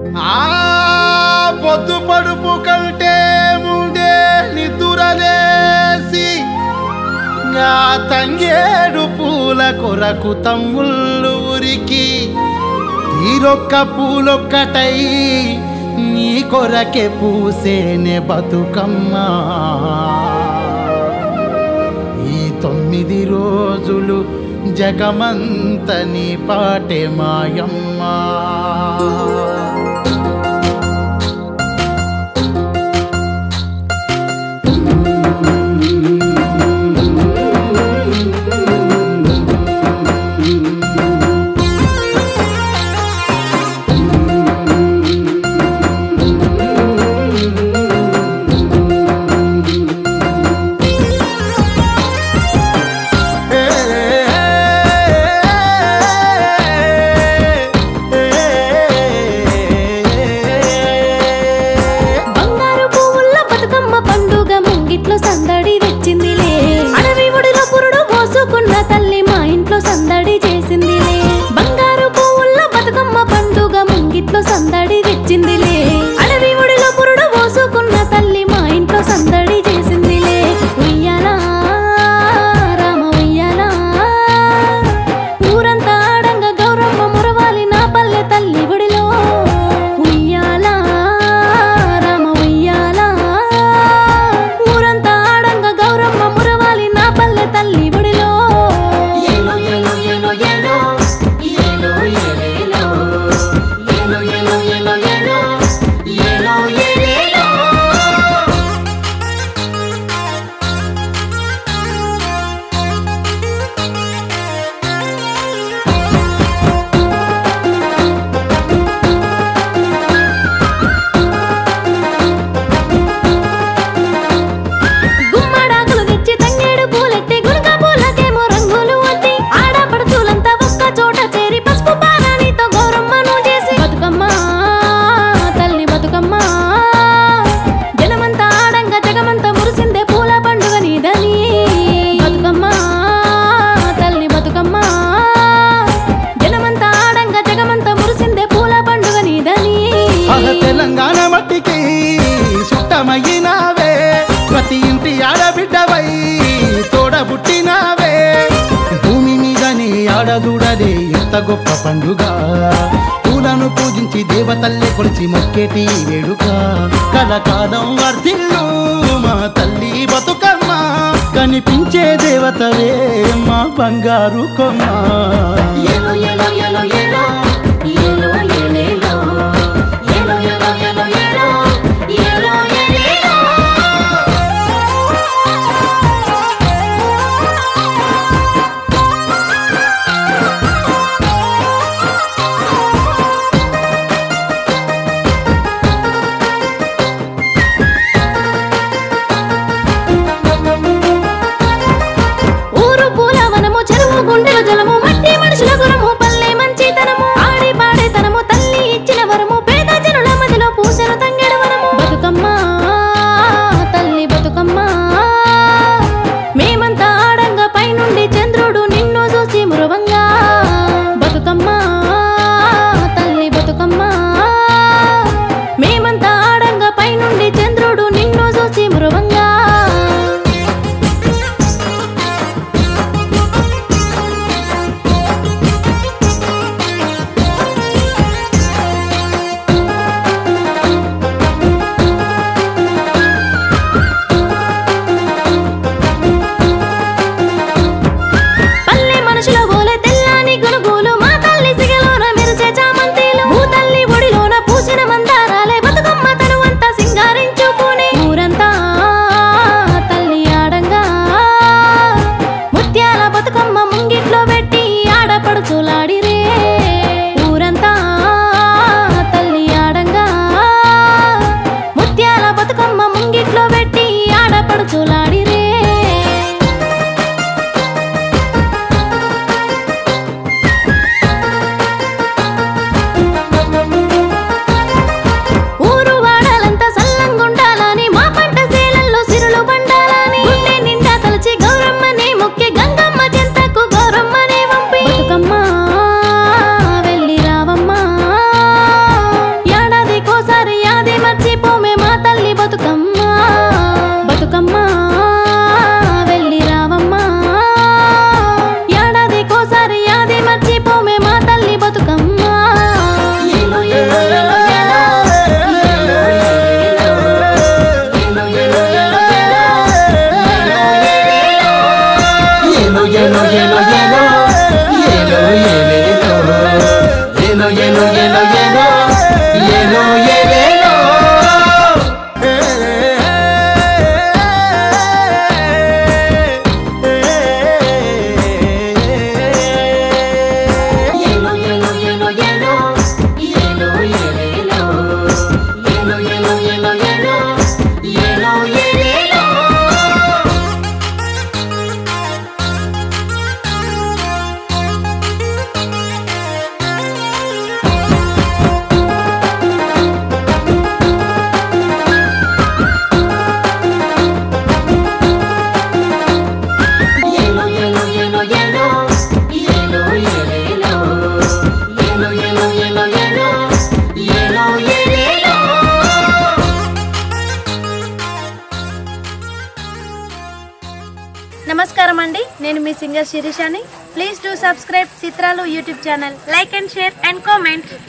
ఆ పొద్దు పడుపు కంటే ముందే నిద్దురలేసి నా తంగేడు పూల కొరకు తమ్ముళ్ళు ఉరికి తీరొక్క పూలొక్కటై నీ కొరకే పూసేనే బతుకమ్మా ఈ తొమ్మిది రోజులు జగమంతని పాటే మాయమ్మా బంగారు పువ్వుల్ల బతుకమ్మ పండుగ ముంగిట్లో సందడి తెచ్చిందిలే అడవి ఒడిలో పురుడు మోసుకున్న తల్లి మా ఇంట్లో సందడి చేసిందిలే బంగారు పువ్వుల్ల బతుకమ్మ పండుగ ముంగిట్లో సందడి తెచ్చిందిలే అడవి ఒడిలో పురుడు మోసుకున్న తల్లి మా ఇంట్లో సందడి చేసిందిలే ఉయ్యాలా రామ ఉయ్యాలా ఊరంతా ఆడంగా గౌరమ్మ మురవాలి నా పల్లె తల్లి ఒడిలో ఉయ్యాలా రామ ఉయ్యాలా ఊరంతా ఆడంగా గౌరమ్మ మురవాలి నా పల్లె తల్లి ఒడిలో ఏలో ఏలో ఏలో ఏలో ఏలో ఏలేలో ఏలో ఏలో ఏలో ఏలో ఏలో ఏలేలో గుమ్మడాకులు తెచ్చి తంగేడు పూలెట్టి గునుక పూలకేమో రంగులు అద్ది ఆడపడుచులంతా ఒక్క చోట చేరి పసుపు పారాణితో గౌరమ్మను చేసి బతుకమ్మ తల్లి బతుకమ్మ జనమంతా ఆడంగా జగమంతా మురిసిందే పూల పండుగ నీదని బతుకమ్మ తల్లి బతుకమ్మ జనమంతా ఆడంగా జగమంతా మురిసిందే పూల పండుగ నీదని ఆహ తెలంగాణ మట్టికి సుట్టమయ్యినావే ప్రతి ఇంటి ఆడబిడ్డవై తోడబుట్టినావే భూమి మీద నీ ఆడదూడలే ఎంత గొప్ప పండుగ పూలను పూజించి దేవతల్లే కొలిచి మొక్కేటి వేడుక కలకాలం వర్ధిల్లు మా తల్లి బతుకమ్మ కనిపించే దేవతవే మా బంగారు కొమ్మ ఏలో ఏలో ఏలో ఏలో ఏలో ఏలేలో ఏలో ఏలో ఏలో ఏలో ఏలో ఏలేలో ఊరు పూల వనము చెరువు గుండెల జలము మట్టి మనుషుల గురము పల్లె నమస్కారం అండి నేను మీ సింగర్ శిరీషాని ప్లీజ్ డూ సబ్స్క్రైబ్ చిత్రాలు YouTube channel like and share and comment